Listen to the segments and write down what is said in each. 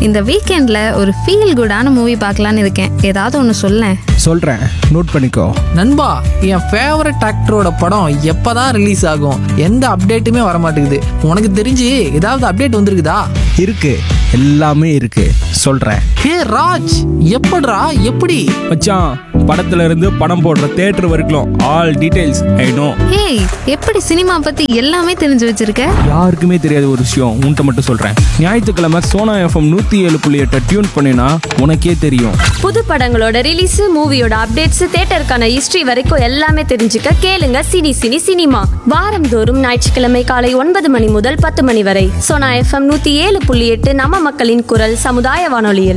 இந்த வீக்கெண்ட்ல ஒரு ஃபீல் குடான மூவி பார்க்கலான்னு இருக்கேன் ஏதாவது ஒன்று சொல்லேன் சொல்கிறேன் நோட் பண்ணிக்கோ நண்பா என் ஃபேவரட் ஆக்டரோட படம் எப்பதான் ரிலீஸ் ஆகும் எந்த அப்டேட்டுமே வர மாட்டேங்குது உனக்கு தெரிஞ்சு ஏதாவது அப்டேட் வந்திருக்குதா இருக்கு எல்லாமே இருக்கு சொல்கிறேன் ஹே ராஜ் எப்படிடா எப்படி மச்சான் படத்துல இருந்து படம் போடுற தேட்டர் வரைக்கும் all details I know hey எப்படி சினிமா பத்தி எல்லாமே தெரிஞ்சு வச்சிருக்க யாருக்குமே தெரியாத ஒரு விஷயம் உன்கிட்ட மட்டும் சொல்கிறேன் ஞாயிற்றுக்கிழமை சோனா எஃப்எம் நூற்றி ஏழு புள்ளி எட்டை டியூன் பண்ணினா உனக்கே தெரியும் புது படங்களோட ரிலீஸ் மூவியோட அப்டேட்ஸ் தியேட்டருக்கான ஹிஸ்டரி வரைக்கும் எல்லாமே தெரிஞ்சுக்க கேளுங்க சினி சினி சினிமா வாரந்தோறும் ஞாயிற்றுக்கிழமை காலை ஒன்பது மணி முதல் பத்து மணி வரை சோனா எஃப்எம் நூத்தி ஏழு புள்ளி எட்டு நம்ம மக்களின் குரல் சமுதாய வானொலியில்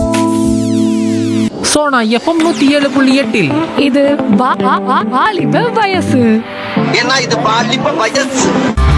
ஸோ நான் எஃப்எம் நூற்றி ஏழு புள்ளி எட்டில் இது வா- வா- வா- வாலிப வயசு ஏன்னா இது பாலிப்ப வயசு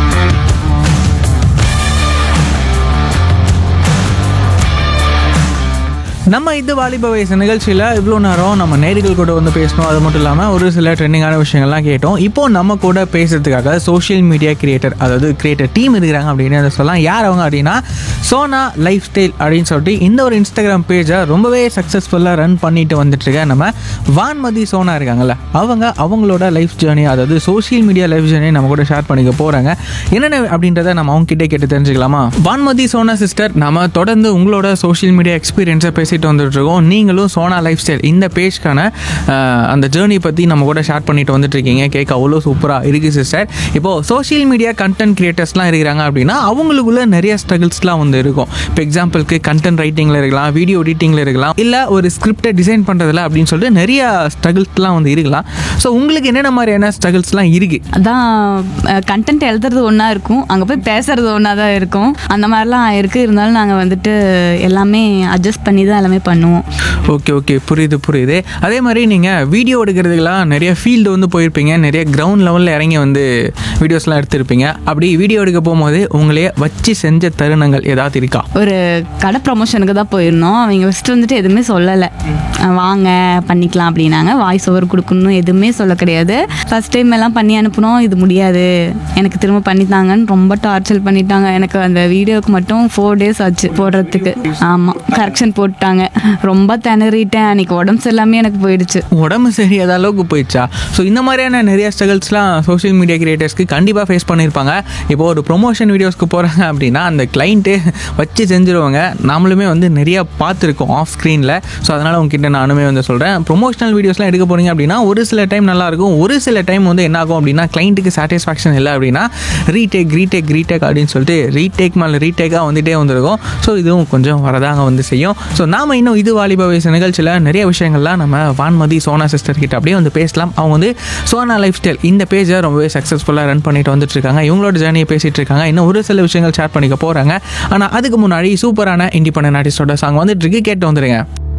நம்ம இது வாலிப வயசு நிகழ்ச்சியில் இவ்வளோ நேரம் நம்ம நேர்கள் கூட வந்து பேசணும் அது மட்டும் இல்லாமல் ஒரு சில ட்ரெண்டிங்கான விஷயங்கள்லாம் கேட்டோம் இப்போ நம்ம கூட பேசுறதுக்காக சோஷியல் மீடியா கிரியேட்டர் அதாவது கிரியேட்டர் டீம் இருக்கிறாங்க அப்படின்னு அதை சொல்லலாம் யார் அவங்க அப்படின்னா சோனா லைஃப் ஸ்டைல் அப்படின்னு சொல்லிட்டு இந்த ஒரு இன்ஸ்டாகிராம் பேஜை ரொம்பவே சக்ஸஸ்ஃபுல்லாக ரன் பண்ணிட்டு வந்துட்டு இருக்க நம்ம வான்மதி சோனா இருக்காங்கல்ல அவங்க அவங்களோட லைஃப் ஜேர்னி அதாவது சோஷியல் மீடியா லைஃப் ஜேர்னி நம்ம கூட ஷேர் பண்ணிக்க போகிறாங்க என்னென்ன அப்படின்றத நம்ம அவங்க கிட்டே கேட்டு தெரிஞ்சுக்கலாமா வான்மதி சோனா சிஸ்டர் நம்ம தொடர்ந்து உங்களோட சோஷியல் மீடியா எக்ஸ்பீரியன்ஸை பேசிட்டு வந்துட்டு இருக்கோம் நீங்களும் சோனா லைஃப் ஸ்டைல் இந்த பேஜ்க்கான அந்த ஜேர்னி பற்றி நம்ம கூட ஷேர் பண்ணிட்டு வந்துட்டு இருக்கீங்க கேட்க அவ்வளோ சூப்பராக இருக்குது சிஸ்டர் இப்போது சோஷியல் மீடியா கண்டென்ட் கிரியேட்டர்ஸ்லாம் இருக்கிறாங்க அப்படின்னா அவங்களுக்குள்ள நிறைய ஸ்ட்ரகிள்ஸ்லாம் வந்து இருக்கும் இப்போ எக்ஸாம்பிளுக்கு கண்டென்ட் ரைட்டிங்கில் இருக்கலாம் வீடியோ எடிட்டிங்கில் இருக்கலாம் இல்லை ஒரு ஸ்கிரிப்டை டிசைன் பண்ணுறதுல அப்படின்னு சொல்லிட்டு நிறைய ஸ்ட்ரகிள்ஸ்லாம் வந்து இருக்கலாம் ஸோ உங்களுக்கு என்னென்ன மாதிரியான ஸ்ட்ரகிள்ஸ்லாம் இருக்குது அதான் கண்டென்ட் எழுதுறது ஒன்றா இருக்கும் அங்கே போய் பேசுறது ஒன்றா தான் இருக்கும் அந்த மாதிரிலாம் இருக்குது இருந்தாலும் நாங்கள் வந்துட்டு எல்லாமே அட்ஜஸ்ட் பண்ணி தான் எல்லாமே பண்ணுவோம் ஓகே ஓகே புரியுது புரியுது அதே மாதிரி நீங்கள் வீடியோ எடுக்கிறதுக்கெல்லாம் நிறைய ஃபீல்டு வந்து போயிருப்பீங்க நிறைய கிரவுண்ட் லெவலில் இறங்கி வந்து வீடியோஸ்லாம் எடுத்திருப்பீங்க அப்படி வீடியோ எடுக்க போகும்போது உங்களையே வச்சு செஞ்ச தருணங்கள் ஏதாவது இருக்கா ஒரு கடை ப்ரொமோஷனுக்கு தான் போயிருந்தோம் அவங்க ஃபஸ்ட்டு வந்துட்டு எதுவுமே சொல்லலை அஹ் வாங்க பண்ணிக்கலாம் அப்படின்னாங்க வாய்ஸ் ஓவர் கொடுக்கணும் எதுவுமே சொல்ல கிடையாது ஃபஸ்ட் டைம் எல்லாம் பண்ணி அனுப்புனோம் இது முடியாது எனக்கு திரும்ப பண்ணித்தாங்கன்னு ரொம்ப டார்ச்சர் பண்ணிட்டாங்க எனக்கு அந்த வீடியோவுக்கு மட்டும் ஃபோர் டேஸ் ஆச்சு போடுறதுக்கு ஆமாம் கரெக்ஷன் போட்டாங்க ரொம்ப திணறிட்டேன் அன்னைக்கு உடம்பு எல்லாமே எனக்கு போயிடுச்சு உடம்பு சரியாத அளவுக்கு போயிடுச்சா ஸோ இந்த மாதிரியான நிறைய ஸ்ட்ரகிள்ஸ்லாம் சோஷியல் மீடியா கிரியேட்டர்ஸ்க்கு கண்டிப்பாக ஃபேஸ் பண்ணியிருப்பாங்க இப்போ ஒரு ப்ரொமோஷன் வீடியோஸ்க்கு போகிறாங்க அப்படின்னா அந்த கிளைண்ட்டே வச்சு செஞ்சுருவாங்க நாமளுமே வந்து நிறைய பார்த்துருக்கோம் ஆஃப் ஸ்க்ரீனில் ஸோ அதனால் உங்ககிட்ட நானுமே வந்து சொல்கிறேன் ப்ரொமோஷனல் வீடியோஸ்லாம் எடுக்க போகிறீங்க அப்படின்னா ஒரு சில டைம் நல்லாயிருக்கும் ஒரு சில டைம் வந்து என்ன ஆகும் அப்படின்னா கிளைண்ட்டுக்கு சாட்டிஸ்ஃபேக்ஷன் இல்லை அப்படின்னா ரீடேக் ரீடேக் ரீடேக் அப்படின்னு சொல்லிட்டு ரீடேக் மேலே ரீடேக்காக வந்துகிட்டே வந்திருக்கும் ஸோ இதுவும் கொஞ்சம் வரதாங்க வந்து செய்யும் ஸோ நாம இன்னும் இது வாலிப வயசு நிகழ்ச்சியில் நிறைய விஷயங்கள்லாம் நம்ம வான்மதி சோனா சிஸ்டர் கிட்ட அப்படியே வந்து பேசலாம் அவங்க வந்து சோனா லைஃப் ஸ்டைல் இந்த பேஜை ரொம்பவே சக்ஸஸ்ஃபுல்லாக ரன் பண்ணிட்டு வந்துட்டு இருக்காங்க இவங்களோட ஜேர்னியை பேசிட்டு இருக்காங்க இன்னும் ஒரு சில விஷயங்கள் ஷேர் பண்ணிக்க போகிறாங்க ஆனால் அதுக்கு முன்னாடி சூப்பரான இண்டிபெண்டன்ட் ஆர்டிஸ்டோட சாங் வந்துட்டு இருக்கு கேட்டு வந்துருங்க